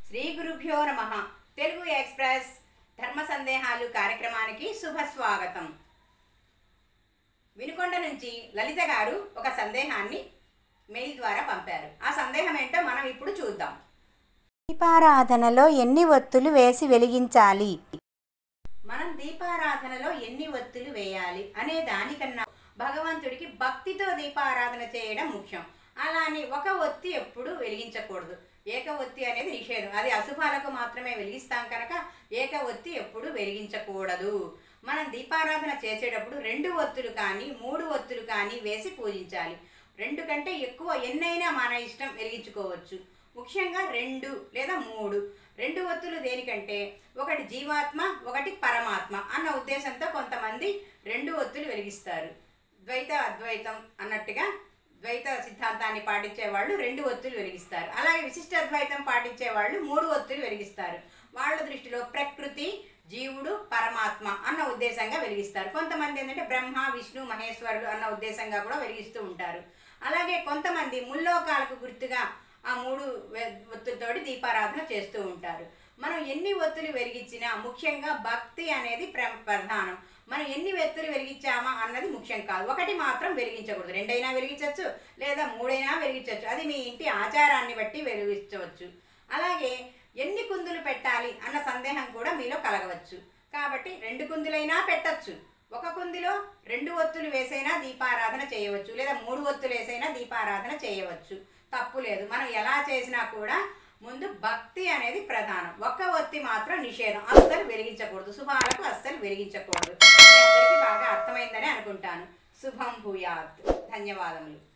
శ్రీ గురుభ్యో నమ తెలుగు ఎక్స్ప్రెస్ ధర్మ సందేహాలు కార్యక్రమానికి శుభ స్వాగతం వినుకొండ నుంచి లలిత గారు ఒక సందేహాన్ని మెయిల్ ద్వారా పంపారు ఆ సందేహం ఏంటో మనం ఇప్పుడు చూద్దాం దీపారాధనలో ఎన్ని ఒత్తులు వేసి వెలిగించాలి మనం దీపారాధనలో ఎన్ని ఒత్తులు వేయాలి అనే దానికన్నా భగవంతుడికి భక్తితో దీపారాధన చేయడం ముఖ్యం అలా అని ఒక ఒత్తి ఎప్పుడు వెలిగించకూడదు ఏక ఒత్తి అనేది నిషేధం అది అశుభాలకు మాత్రమే వెలిగిస్తాం కనుక ఏక ఒత్తి ఎప్పుడు వెలిగించకూడదు మనం దీపారాధన చేసేటప్పుడు రెండు ఒత్తులు కానీ మూడు ఒత్తులు కానీ వేసి పూజించాలి రెండు కంటే ఎక్కువ ఎన్నైనా మన ఇష్టం వెలిగించుకోవచ్చు ముఖ్యంగా రెండు లేదా మూడు రెండు ఒత్తులు దేనికంటే ఒకటి జీవాత్మ ఒకటి పరమాత్మ అన్న ఉద్దేశంతో కొంతమంది రెండు ఒత్తులు వెలిగిస్తారు ద్వైత అద్వైతం అన్నట్టుగా ద్వైత సిద్ధాంతాన్ని పాటించే వాళ్ళు రెండు ఒత్తులు వెలిగిస్తారు అలాగే విశిష్ట అద్వైతం పాటించే వాళ్ళు మూడు ఒత్తులు వెలిగిస్తారు వాళ్ళ దృష్టిలో ప్రకృతి జీవుడు పరమాత్మ అన్న ఉద్దేశంగా వెలిగిస్తారు కొంతమంది ఏంటంటే బ్రహ్మ విష్ణు మహేశ్వరుడు అన్న ఉద్దేశంగా కూడా వెలిగిస్తూ ఉంటారు అలాగే కొంతమంది ముల్లోకాలకు గుర్తుగా ఆ మూడు వె- ఒత్తులతోటి దీపారాధన చేస్తూ ఉంటారు మనం ఎన్ని ఒత్తులు వెలిగించినా ముఖ్యంగా భక్తి అనేది ప్ర ప్రధానం మనం ఎన్ని ఒత్తులు వెలిగించామా అన్నది ముఖ్యం కాదు ఒకటి మాత్రం వెలిగించకూడదు రెండైనా వెలిగించవచ్చు లేదా మూడైనా వెలిగించవచ్చు అది మీ ఇంటి ఆచారాన్ని బట్టి వెలిగించవచ్చు అలాగే ఎన్ని కుందులు పెట్టాలి అన్న సందేహం కూడా మీలో కలగవచ్చు కాబట్టి రెండు కుందులైనా పెట్టచ్చు ఒక కుందిలో రెండు ఒత్తులు వేసైనా దీపారాధన చేయవచ్చు లేదా మూడు ఒత్తులు వేసైనా దీపారాధన చేయవచ్చు తప్పు లేదు మనం ఎలా చేసినా కూడా ముందు భక్తి అనేది ప్రధానం ఒక్క ఒత్తి మాత్రం నిషేధం అస్సలు వెలిగించకూడదు శుభాలకు అస్సలు వెలిగించకూడదు మీ అందరికీ బాగా అర్థమైందని అనుకుంటాను శుభం భూయాత్ ధన్యవాదములు